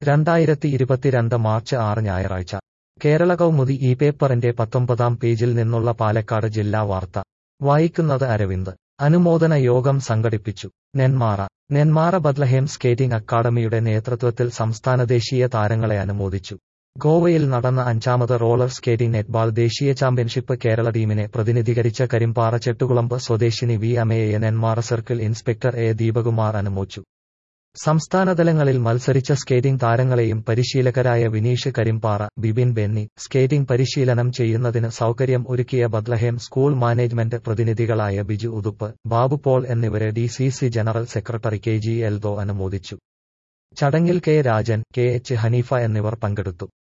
രണ്ടായിരത്തി ഇരുപത്തിരണ്ട് മാർച്ച് ആറ് ഞായറാഴ്ച കേരള കൗമുദി ഈ പേപ്പറിന്റെ പത്തൊമ്പതാം പേജിൽ നിന്നുള്ള പാലക്കാട് ജില്ലാ വാർത്ത വായിക്കുന്നത് അരവിന്ദ് അനുമോദന യോഗം സംഘടിപ്പിച്ചു നെന്മാറ നെന്മാറ ബദ്ലഹേം സ്കേറ്റിംഗ് അക്കാദമിയുടെ നേതൃത്വത്തിൽ സംസ്ഥാന ദേശീയ താരങ്ങളെ അനുമോദിച്ചു ഗോവയിൽ നടന്ന അഞ്ചാമത് റോളർ സ്കേറ്റിംഗ് നെറ്റ്ബാൾ ദേശീയ ചാമ്പ്യൻഷിപ്പ് കേരള ടീമിനെ പ്രതിനിധീകരിച്ച കരിമ്പാറ ചെട്ടുകുളമ്പ് സ്വദേശിനി വി അമയെ Nenmara circle inspector A Deepakumar അനുമോദിച്ചു സംസ്ഥാനതലങ്ങളിൽ മത്സരിച്ച സ്കേറ്റിംഗ് താരങ്ങളെയും പരിശീലകരായ വിനീഷ് കരിമ്പാറ ബിബിൻ ബെന്നി സ്കേറ്റിംഗ് പരിശീലനം ചെയ്യുന്നതിന് സൗകര്യം ഒരുക്കിയ ബദ്ലഹേം സ്കൂൾ മാനേജ്മെന്റ് പ്രതിനിധികളായ ബിജു ഉതുപ്പ് ബാബു പോൾ എന്നിവരെ D C C general secretary K G Eldho അനുമോദിച്ചു ചടങ്ങിൽ K Rajan K H Haneefa എന്നിവർ പങ്കെടുത്തു